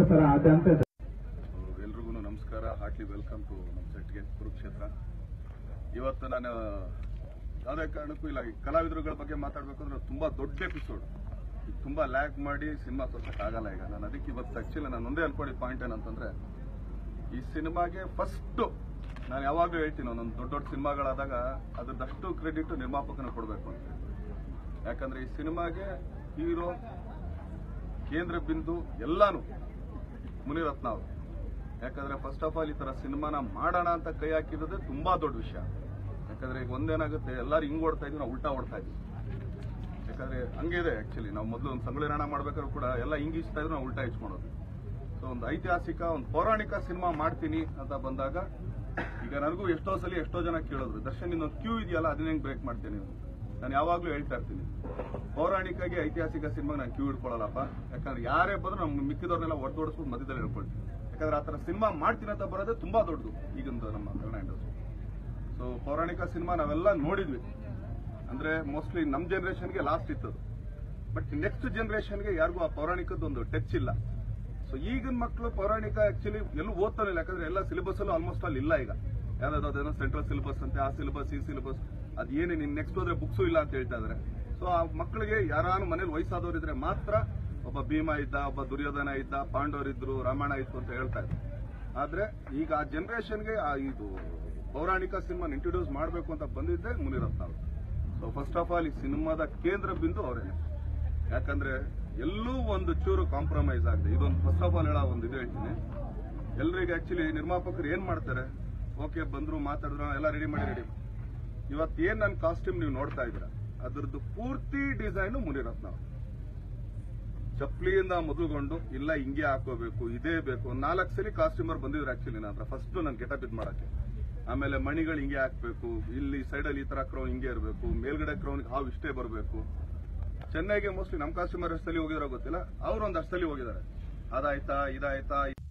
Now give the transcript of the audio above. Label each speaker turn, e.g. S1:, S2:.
S1: Sir ಅದೇ ಅಂತ ಇದೆ.
S2: ಎಲ್ರಿಗೂ ನಮಸ್ಕಾರ ಹಾರ್ಟ್ಲಿ ವೆಲ್ಕಮ್ ಟು ನಮ್ಮ ಸೆಟ್ಗೆ ಕುರುಕ್ಷೇತ್ರ ಇವತ್ತು ನಾನು ಯಾವುದೇ ಕಾರಣಕ್ಕೂ ಇಲ್ಲ ಈ ಕಲಾವಿದರುಗಳ ಬಗ್ಗೆ ಮಾತಾಡಬೇಕು ಅಂದ್ರೆ ತುಂಬಾ ದೊಡ್ಡ ಎಪಿಸೋಡ್ ಈಗ ತುಂಬಾ ಲ್ಯಾಗ್ ಮಾಡಿ ಸಿನಿಮಾ ಆಗಲ್ಲ ಈಗ ನಾನು ಅದಕ್ಕೆ ಇವತ್ತು ಆಕ್ಚುಲಿ ನಾನು ಒಂದೇ ಅನ್ಕೊಂಡಿದ್ದ ಪಾಯಿಂಟ್ ಏನಂತಂದ್ರೆ ಈ ಸಿನಿಮಾಗೆ ಫಸ್ಟ್ ನಾನು ಯಾವಾಗಲೂ ಹೇಳ್ತೀನಿ ಒಂದೊಂದು ದೊಡ್ಡ ದೊಡ್ಡ ಸಿನಿಮಾಗಳಾದಾಗ ಅದ್ರದ್ದಷ್ಟು ಕ್ರೆಡಿಟ್ ನಿರ್ಮಾಪಕನ ಕೊಡಬೇಕು ಅಂತ ಯಾಕಂದ್ರೆ ಈ ಸಿನಿಮಾಗೆ ಹೀರೋ ಕೇಂದ್ರ ಬಿಂದು ಎಲ್ಲಾನು ಮುನಿರತ್ನ ಅವರು ಯಾಕಂದ್ರೆ ಫಸ್ಟ್ ಆಫ್ ಆಲ್ ಈ ತರ ಸಿನಿಮಾನ ಮಾಡೋಣ ಅಂತ ಕೈ ಹಾಕಿರೋದೇ ತುಂಬಾ ದೊಡ್ಡ ವಿಷಯ ಯಾಕಂದ್ರೆ ಈಗ ಒಂದೇನಾಗುತ್ತೆ ಎಲ್ಲರೂ ಹಿಂಗ್ ಓಡ್ತಾ ಇದ್ವಿ ನಾವು ಉಲ್ಟಾ ಓಡ್ತಾ ಇದ್ವಿ ಯಾಕಂದ್ರೆ ಹಂಗಿದೆ ಆಕ್ಚುಲಿ ನಾವು ಮೊದಲು ಒಂದು ಸಂಗೊಳ್ಳಿ ರಾಣ ಮಾಡ್ಬೇಕಾದ್ರೂ ಕೂಡ ಎಲ್ಲ ಹಿಂಗ್ ಇಚ್ತಾ ಇದ್ರು ನಾವು ಉಲ್ಟಾ ಇಚ್ಕೊಳೋದು ಸೊ ಒಂದು ಐತಿಹಾಸಿಕ ಒಂದು ಪೌರಾಣಿಕ ಸಿನಿಮಾ ಮಾಡ್ತೀನಿ ಅಂತ ಬಂದಾಗ ಈಗ ನನಗೂ ಎಷ್ಟೋ ಸಲ ಎಷ್ಟೋ ಜನ ಕೇಳಿದ್ರು ದರ್ಶನ್ ಇನ್ನೊಂದು ಕ್ಯೂ ಇದೆಯಲ್ಲ ಅದನ್ನ ಹೆಂಗ್ ಬ್ರೇಕ್ ಮಾಡ್ತೀನಿ ನೀವು ನಾನು ಯಾವಾಗ್ಲೂ ಹೇಳ್ತಾ ಇರ್ತೀನಿ ಪೌರಾಣಿಕವಾಗಿ ಐತಿಹಾಸಿಕ ಸಿನಿಮಾ ನಾನು ಕ್ಯೂ ಇಟ್ಕೊಳ್ಳಲ್ಲಪ್ಪ ಯಾಕಂದ್ರೆ ಯಾರೇ ಬಂದ್ರು ನಮ್ಮ ಮಿಕ್ಕಿದವ್ರನ್ನೆಲ್ಲ ಒಡೆದೋಡಿಸ್ಬಿಟ್ಟು ಮಧ್ಯದಲ್ಲಿ ಇಟ್ಕೊಳ್ತೀನಿ ಯಾಕಂದ್ರೆ ಆ ಥರ ಸಿನಿಮಾ ಮಾಡ್ತೀನಿ ಅಂತ ಬರೋದೇ ತುಂಬಾ ದೊಡ್ಡದು ಈಗಿಂದು ನಮ್ಮ ಕನ್ನಡ ಇಂಡಸ್ಟ್ರಿ ಸೊ ಪೌರಾಣಿಕ ಸಿನಿಮಾ ನಾವೆಲ್ಲ ನೋಡಿದ್ವಿ ಅಂದ್ರೆ ಮೋಸ್ಟ್ಲಿ ನಮ್ಮ ಜನರೇಷನ್ಗೆ ಲಾಸ್ಟ್ ಇತ್ತು ಬಟ್ ನೆಕ್ಸ್ಟ್ ಜನರೇಷನ್ಗೆ ಯಾರಿಗೂ ಆ ಪೌರಾಣಿಕದ ಒಂದು ಟಚ್ ಇಲ್ಲ ಸೊ ಈಗಿನ ಮಕ್ಕಳು ಪೌರಾಣಿಕ ಆಕ್ಚುಲಿ ಎಲ್ಲೂ ಓದ್ತಾನೆ ಯಾಕಂದ್ರೆ ಎಲ್ಲ ಸಿಲೆಬಸ್ ಅಲ್ಲೂ ಆಲ್ಮೋಸ್ಟ್ ಅಲ್ಲಿ ಇಲ್ಲ ಈಗ ಯಾವ್ದಾದ್ರು ಸೆಂಟ್ರಲ್ ಸಿಲೆಬಸ್ ಅಂತೆ ಆ ಸಿಲೆಬಸ್ ಈ ಸಿಲೆಬಸ್ ಅದ್ ಏನೇ ನಿನ್ ನೆಕ್ಸ್ಟ್ ಹೋದ್ರೆ ಬುಕ್ಸು ಇಲ್ಲ ಅಂತ ಹೇಳ್ತಾ ಇದಾರೆ ಸೊ ಆ ಮಕ್ಕಳಿಗೆ ಯಾರಾನು ಮನೇಲಿ ವಯಸ್ಸಾದವರಿದ್ರೆ ಮಾತ್ರ ಒಬ್ಬ ಭೀಮ ಇದ್ದ ಒಬ್ಬ ದುರ್ಯೋಧನ ಇದ್ದ ಪಾಂಡವರಿದ್ರು ರಾಮಾಯಣ ಇತ್ತು ಅಂತ ಹೇಳ್ತಾ ಇದ್ರು ಆದ್ರೆ ಈಗ ಆ ಜನರೇಷನ್ಗೆ ಆ ಇದು ಪೌರಾಣಿಕ ಸಿನಿಮಾ ಇಂಟ್ರೊಡ್ಯೂಸ್ ಮಾಡಬೇಕು ಅಂತ ಬಂದಿದ್ದೆ ಮುನಿರತ್ನ ಅವರು ಸೊ ಫಸ್ಟ್ ಆಫ್ ಆಲ್ ಈ ಸಿನಿಮಾದ ಕೇಂದ್ರ ಬಿಂದು ಅವರೇನೆ ಯಾಕಂದ್ರೆ ಎಲ್ಲೂ ಒಂದು ಚೂರು ಕಾಂಪ್ರಮೈಸ್ ಆಗಿದೆ ಇದೊಂದು ಫಸ್ಟ್ ಆಫ್ ಆಲ್ ಹೇಳೋ ಒಂದು ಇದು ಹೇಳ್ತೀನಿ ಎಲ್ರಿಗೆ ಆಕ್ಚುಲಿ ನಿರ್ಮಾಪಕರು ಏನ್ ಮಾಡ್ತಾರೆ ಓಕೆ ಬಂದ್ರು ಮಾತಾಡಿದ್ರು ಎಲ್ಲ ರೆಡಿ ಮಾಡಿ ರೆಡಿ ಇವತ್ತು ಏನ್ ನನ್ನ ಕಾಸ್ಟ್ಯೂಮ್ ನೀವು ನೋಡ್ತಾ ಇದ್ದೀರಾ ಅದ್ರದ್ದು ಪೂರ್ತಿ ಡಿಸೈನು ಮುನಿರತ್ನ ಅವ್ರು. ಚಪ್ಪಲಿಯಿಂದ ಮೊದಲುಗೊಂಡು ಇಲ್ಲ ಹಿಂಗೆ ಹಾಕೋಬೇಕು ಇದೇ ಬೇಕು ಒಂದ್ ನಾಲ್ಕು ಸಲ ಕಾಸ್ಟ್ಯೂಮರ್ ಬಂದಿದ್ರು ಆಕ್ಚುಲಿ ನನ್ನ ಹತ್ರ ಫಸ್ಟ್ ನನ್ ಗೆಟಪ್ ಇದ್ ಮಾಡಕ್ಕೆ ಆಮೇಲೆ ಮಣಿಗಳು ಹಿಂಗೆ ಹಾಕ್ಬೇಕು ಇಲ್ಲಿ ಸೈಡಲ್ಲಿ ಈ ತರ ಕ್ರೌನ್ ಹಿಂಗೆ ಇರಬೇಕು ಮೇಲ್ಗಡೆ ಕ್ರೌನ್ ಹಾವು ಇಷ್ಟೇ ಬರಬೇಕು ಚೆನ್ನೈಗೆ ಮೋಸ್ಟ್ಲಿ ನಮ್ಮ ಕಾಸ್ಟ್ಯೂಮರ್ ಎಷ್ಟು ಸಲ ಹೋಗಿದಾರೋ ಗೊತ್ತಿಲ್ಲ ಅವ್ರು ಒಂದಷ್ಟು ಸಲ ಹೋಗಿದ್ದಾರೆ ಅದಾಯ್ತಾ ಇದಾಯ್ತಾ